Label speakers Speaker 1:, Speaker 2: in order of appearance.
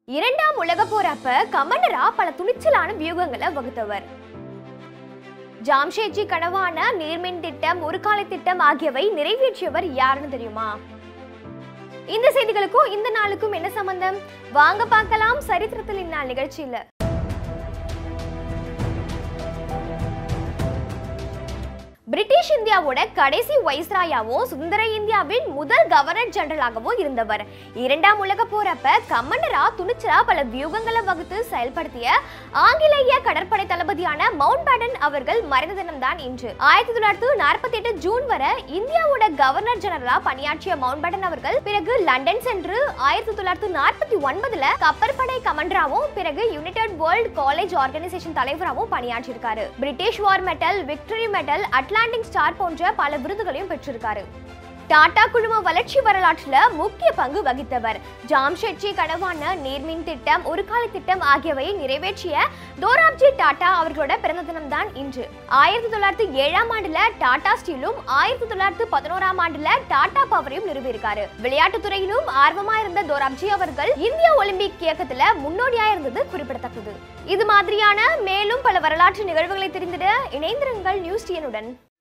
Speaker 1: இரண்டாம் உலக போர் அப்ப கமண்டரா பல துணிச்சலான வியூகங்களை வகுத்தவர் ஜாம்ஷேட்ஜி கனவான நீர்மின் திட்டம் ஒரு கால திட்டம் ஆகியவை நிறைவேற்றியவர் யாருன்னு தெரியுமா இந்த செய்திகளுக்கும் இந்த நாளுக்கும் என்ன சம்பந்தம் வாங்க பார்க்கலாம் சரித்திரத்தில் இந்நாள் நிகழ்ச்சியில பிரிட்டிஷ் இந்தியாவோட கடைசி வைஸ்ராயாவும் சுதந்திர இந்தியாவின் முதல் கவர்னர் ஜெனரலாகவும் இருந்தவர் இரண்டாம் உலக போறப்ப கமண்டரா துணிச்சலா பல வியூகங்களை வகுத்து செயல்படுத்திய ஆங்கிலேய கடற்படை தளபதியான மவுண்ட் பேட்டன் அவர்கள் மறைந்த தினம்தான் இன்று ஆயிரத்தி தொள்ளாயிரத்தி நாற்பத்தி எட்டு ஜூன் வரை இந்தியாவோட கவர்னர் ஜெனரலா பணியாற்றிய மவுண்ட் பேட்டன் அவர்கள் பிறகு லண்டன் சென்று ஆயிரத்தி தொள்ளாயிரத்தி நாற்பத்தி ஒன்பதுல கப்பற்படை கமண்டராவும் பிறகு யுனைடெட் வேர்ல்ட் காலேஜ் ஆர்கனைசேஷன் தலைவராகவும் பணியாற்றியிருக்காரு British war medal victory medal Atlantic star போன்ற பல விருதுகளையும் பெற்றிருக்காரு டாடா குழும வளர்ச்சி வரலாற்றுல முக்கிய பங்கு வகித்தவர் ஜாம்ஷெட்ஜி கனவான நீர்மின் திட்டம் ஒரு கால திட்டம் ஆகியவை நிறைவேற்றிய தோராப்ஜி டாடா அவர்களோட பிறந்த தினம்தான் இன்று ஆயிரத்தி தொள்ளாயிரத்தி ஏழாம் ஆண்டுல டாடா ஸ்டீலும் ஆயிரத்தி தொள்ளாயிரத்தி பதினோராம் ஆண்டுல டாடா பவரையும் நிறுவியிருக்காரு விளையாட்டுத் துறையிலும் ஆர்வமா இருந்த தோராப்ஜி அவர்கள் இந்திய ஒலிம்பிக் இயக்கத்துல முன்னோடியா இருந்தது குறிப்பிடத்தக்கது இது மாதிரியான மேலும் பல வரலாற்று நிகழ்வுகளை தெரிந்திட இணைந்திருங்கள் நியூஸ் டியனுடன்